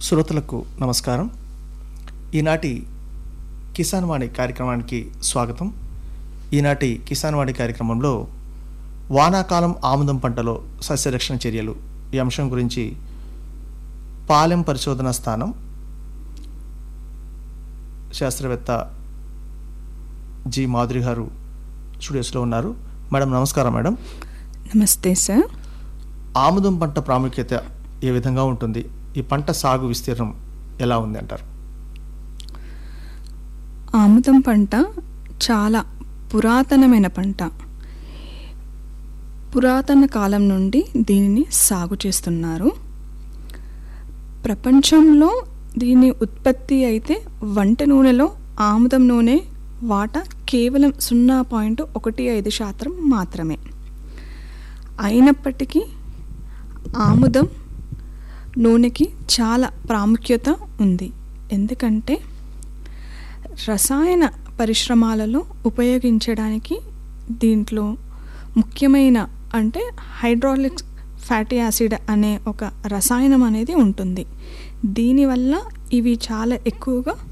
శ్రోతలకు నమస్కారం ఈనాటి కిసాన్ వాణి కార్యక్రమానికి స్వాగతం ఈనాటి కిసాన్ వాణి కార్యక్రమంలో వానాకాలం ఆముదం పంటలో సస్యరక్షణ చర్యలు ఈ అంశం గురించి పాలెం పరిశోధన స్థానం శాస్త్రవేత్త జి మాధురి గారు స్టూడియోస్లో ఉన్నారు మేడం నమస్కారం మేడం నమస్తే సార్ ఆముదం పంట ప్రాముఖ్యత ఏ విధంగా ఉంటుంది ఈ పంట సాగు విస్తీర్ణం ఎలా ఉంది అంటారు ఆముదం పంట చాలా పురాతనమైన పంట పురాతన కాలం నుండి దీనిని సాగు చేస్తున్నారు ప్రపంచంలో దీని ఉత్పత్తి అయితే వంట నూనెలో ఆముదం నూనె వాటా కేవలం సున్నా పాయింట్ ఒకటి ఐదు శాతం మాత్రమే అయినప్పటికీ ఆముదం నూనెకి చాలా ప్రాముఖ్యత ఉంది ఎందుకంటే రసాయన పరిశ్రమలలో ఉపయోగించడానికి దీంట్లో ముఖ్యమైన అంటే హైడ్రాలిక్ ఫ్యాటీ యాసిడ్ అనే ఒక రసాయనం అనేది ఉంటుంది దీనివల్ల ఇవి చాలా ఎక్కువగా